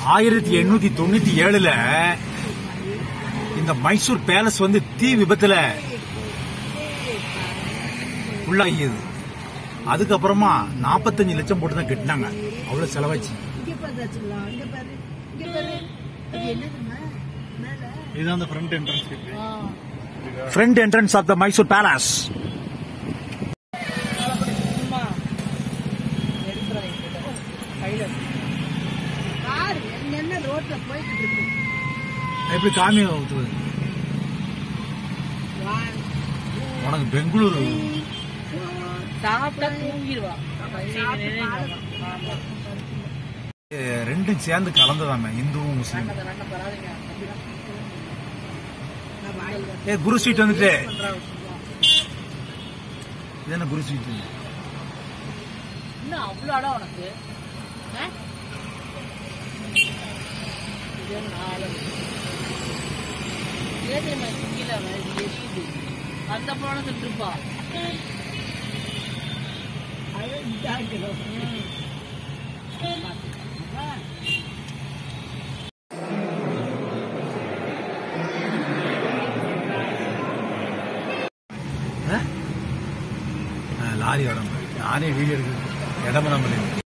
ஆயிரத்தி எண்ணூத்தி தொண்ணூத்தி ஏழுல இந்த மைசூர் பேலஸ் வந்து தீ விபத்துல உள்ளாகியது அதுக்கப்புறமா நாற்பத்தஞ்சு லட்சம் போட்டு தான் கட்டினாங்க அவ்வளவு செலவாச்சு இங்க பாரு ரச்சுலா, இங்க பாரு இங்க பாரு அது என்னதுமா மேல இதுதான் அந்த ஃப்ரண்ட் என்ட்ரன்ஸ் கேட் ஆ. Front entrance of the Mysore palace சும்மா எடுத்துறேன் கையில பாரு என்ன ரோட்ல போயிட்டு இருக்கு எப்படி காமி ஊத்துவது One, உனக்கு பெங்களூரு சாப்பிட்டா தூங்கிடுவா அஹ், ரெண்டும் சேர்ந்து கலந்ததாமே இந்துவும் முஸ்லீம் ஏ குரு ஸ்வீட் வந்துட்டு இது என்ன குரு ஸ்வீட் இன்னும் அவ்வளோ இடம் உனக்கு ஆ? இது நாலு. ஏன் தெரியுமா சிங்கில எரியுது அந்த போன திட்டுப்பா லாரி வரும் நானே வீடியோ எடுக்க இடம் பண்ண முடியும்